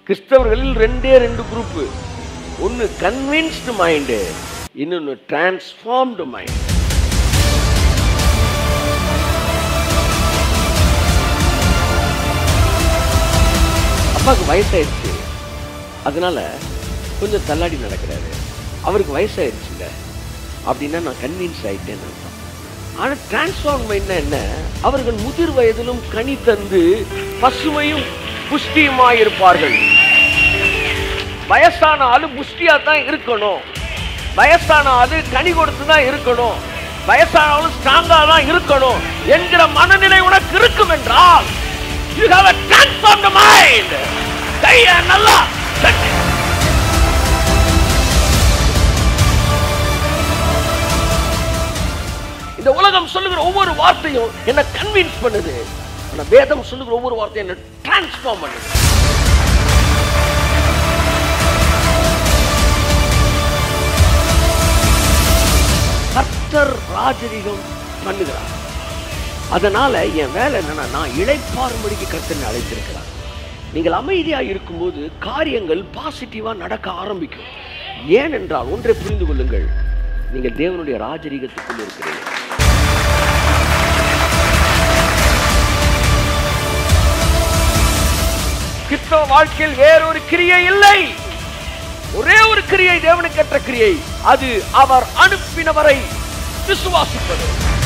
கிறிஸ்தவர்களில் ரெண்டே ரெண்டு குரூப் ஒன்னு கன்வின்ஸ்டு மைண்டு இன்னொன்னு டிரான்ஸ்ஃபார்ம்டு மைண்ட் அப்பாவுக்கு வயசாயிருச்சு அதனால கொஞ்சம் தள்ளாடி நடக்கிறாரு அவருக்கு வயசாயிருச்சுங்க அப்படின்னா நான் கன்வின்ஸ் ஆயிட்டேன்னு அர்த்தம் ஆனா டிரான்ஸ்ஃபார்ம் மைண்ட்னா என்ன அவர்கள் முதிர் வயதிலும் கனி தந்து பசுமையும் புஷ்டியுமாய் இருப்பார்கள் வயசான ஆளு புஷ்டியா தான் இருக்கணும் வயசான ஆளு கனி கொடுத்து தான் இருக்கணும் வயசான ஆளு ஸ்ட்ராங்கா தான் இருக்கணும் என்கிற மனநிலை உனக்கு இருக்கும் என்றால் you have a transformed mind கைய நல்லா தட்டு. இந்த உலகம் சொல்லுகிற ஒவ்வொரு வார்த்தையும் என்ன கன்வின்ஸ் பண்ணுது ஆனா வேதம் சொல்லுகிற ஒவ்வொரு வார்த்தையும் என்ன டிரான்ஸ்ஃபார்ம் பண்ணுது கர்த்தர் ராஜரிகம் பண்ணுகிறார் அதனால என் வேலை என்னன்னா நான் இளைப்பாறும்படிக்கு கர்த்தனை அழைத்திருக்கிறார் நீங்கள் அமைதியா இருக்கும்போது காரியங்கள் பாசிட்டிவா நடக்க ஆரம்பிக்கும் ஏனென்றால் ஒன்றை புரிந்து கொள்ளுங்கள் நீங்கள் தேவனுடைய ராஜரீகத்துக்குள் இருக்கிறீர்கள் கிறிஸ்தவ வாழ்க்கையில் வேறொரு கிரியை இல்லை ஒரே ஒரு கிரியை தேவனுக்கு ஏற்ற கிரியை அது அவர் அனுப்பினவரை விசுவாசிப்பது